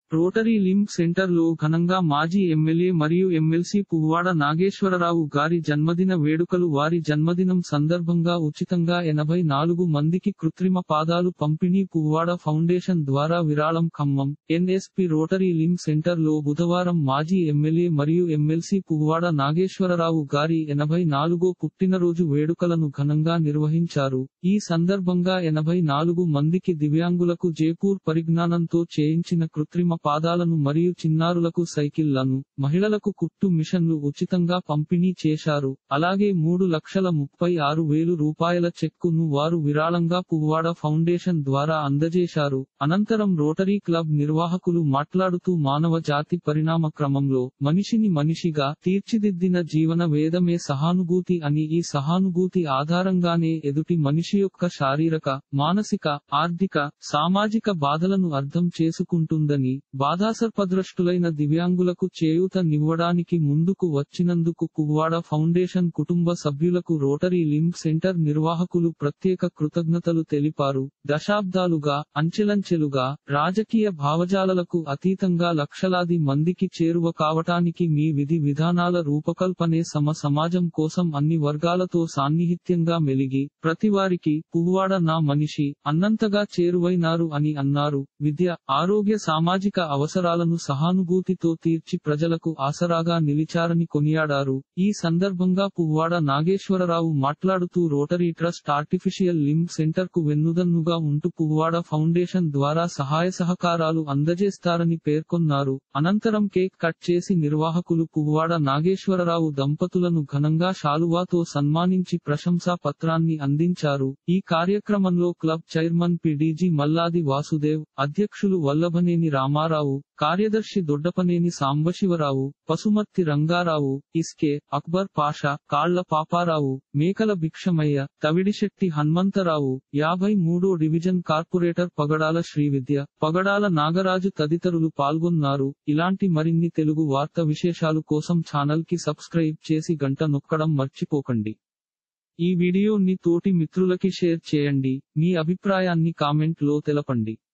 rotary limb centre లో ఘనంగా మాజీ ఎమ్మెల్యే మరియు ఎమ్మెల్సీ పువ్వాడ నాగేశ్వరరావు గారి జన్మదిన వేడుకలు వారి జన్మదినం సందర్భంగా ఉచితంగా ఎనభై నాలుగు మందికి కృత్రిమ పాదాలు పంపిణీ పువ్వాడ ఫౌండేషన్ ద్వారా విరాళం Khammam NSP rotary limb centre లో బుధవారం మాజీ ఎమ్మెల్యే మరియు ఎమ్మెల్సీ పువ్వాడ నాగేశ్వరరావు గారి ఎనభై నాలుగో పుట్టినరోజు వేడుకలను ఘనంగా నిర్వహించారు ఈ సందర్భంగా ఎనభై నాలుగు మందికి దివ్యాంగులకు జేపూర్ పరిజ్ఞానంతో చేయించిన కృత్రిమ పాదాలను మరియు చిన్నారులకు సైకిళ్లను మహిళలకు కుట్టు మిషన్లు ఉచితంగా పంపిణీ చేశారు అలాగే మూడు లక్షల ముప్పై ఆరు వేలు రూపాయల చెక్కును వారు విరాళంగా పువ్వాడ ఫౌండేషన్ ద్వారా అందజేశారు అనంతరం రోటరీ క్లబ్ నిర్వాహకులు మాట్లాడుతూ మానవ జాతి పరిణామ క్రమంలో మనిషిని మనిషిగా తీర్చిదిద్దిన జీవన వేదమే సహానుభూతి అని ఈ సహానుభూతి ఆధారంగానే ఎదుటి మనిషి యొక్క శారీరక మానసిక ఆర్థిక సామాజిక బాధలను అర్థం చేసుకుంటుందని బాధాసర్పద్రష్టులైన దివ్యాంగులకు చేయూతనివ్వడానికి ముందుకు వచ్చినందుకు పువ్వాడ ఫౌండేషన్ కుటుంబ సభ్యులకు రోటరీ లింక్ సెంటర్ నిర్వాహకులు ప్రత్యేక కృతజ్ఞతలు తెలిపారు దశాబ్దాలుగా అంచెలంచెలుగా రాజకీయ భావజాలలకు అతీతంగా లక్షలాది మందికి చేరువ కావటానికి మీ విధి విధానాల రూపకల్పనే సమ సమాజం కోసం అన్ని వర్గాలతో సాన్నిహిత్యంగా మెలిగి ప్రతివారికి పువ్వాడ నా మనిషి అన్నంతగా చేరువైనారు అని అన్నారు విద్య ఆరోగ్య సామాజిక అవసరాలను సహానుభూతితో తీర్చి ప్రజలకు ఆసరాగా నిలిచారని కొనియాడారు ఈ సందర్భంగా పువ్వాడ నాగేశ్వరరావు మాట్లాడుతూ rotary trust artificial limb centre కు వెన్నుదన్నుగా ఉంటూ పువ్వాడ ఫౌండేషన్ ద్వారా సహాయ సహకారాలు అందజేస్తారని పేర్కొన్నారు అనంతరం కేక్ కట్ చేసి నిర్వాహకులు పువ్వాడ నాగేశ్వరరావు దంపతులను ఘనంగా శాలువాతో సన్మానించి ప్రశంసా పత్రాన్ని అందించారు ఈ కార్యక్రమంలో club chairman PDG Malladi Vasudev అధ్యక్షులు వల్లభనేని రామారావు కార్యదర్శి దొడ్డపనేని సాంబశివరావు పసుమర్తి రంగారావు ఇస్కే అక్బర్ పాషా కాళ్ల పాపారావు మేకల భిక్షమయ్య తవిడిశెట్టి హన్మంతరావు యాభై మూడో డివిజన్ కార్పొరేటర్ పగడాల శ్రీవిద్య పగడాల నాగరాజు తదితరులు పాల్గొన్నారు ఇలాంటి మరిన్ని తెలుగు వార్త విశేషాలు కోసం ఛానల్ కి సబ్స్క్రైబ్ చేసి గంట నొక్కడం మర్చిపోకండి ఈ వీడియోని తోటి మిత్రులకి షేర్ చేయండి మీ అభిప్రాయాన్ని కామెంట్ లో తెలపండి